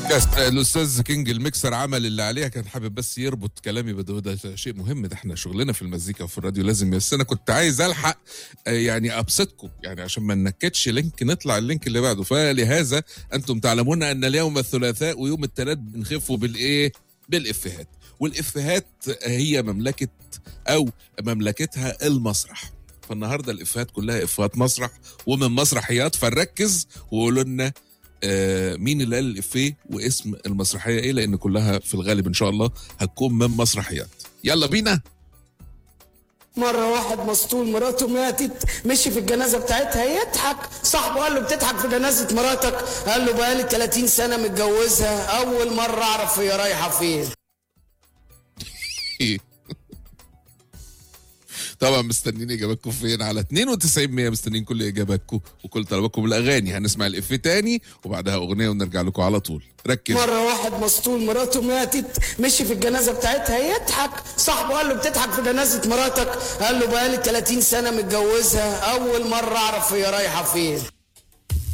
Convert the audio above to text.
كاس الاستاذ كينج الميكسر عمل اللي عليه كان حابب بس يربط كلامي بده ده شيء مهم ده احنا شغلنا في المزيكا وفي الراديو لازم بس انا كنت عايز الحق آه، يعني ابسطكم يعني عشان ما ننكدش لينك نطلع اللينك اللي بعده فلهذا انتم تعلمون ان اليوم الثلاثاء ويوم الثلاث بنخفوا بالايه بالافيهات والافيهات هي مملكه او مملكتها المسرح فالنهارده الافيهات كلها افيهات مسرح ومن مسرحيات فنركز وقولوا لنا آه، مين اللي قال الافيه واسم المسرحيه ايه لان كلها في الغالب ان شاء الله هتكون من مسرحيات يلا بينا مرة واحد مسطول مراته ماتت مشي في الجنازة بتاعتها يضحك صاحبه قال له بتضحك في جنازة مراتك قال له بقالي 30 سنة متجوزها أول مرة أعرف هي رايحة فين طبعا مستنيين اجاباتكم فين على 92 100 مستنيين كل اجاباتكم وكل طلباتكم الاغاني هنسمع الافيه تاني وبعدها اغنيه ونرجع لكم على طول ركز مرة واحد مسطول مراته ماتت مشي في الجنازة بتاعتها يضحك صاحبه قال له بتضحك في جنازة مراتك قال له بقالي 30 سنة متجوزها أول مرة أعرف هي رايحة فين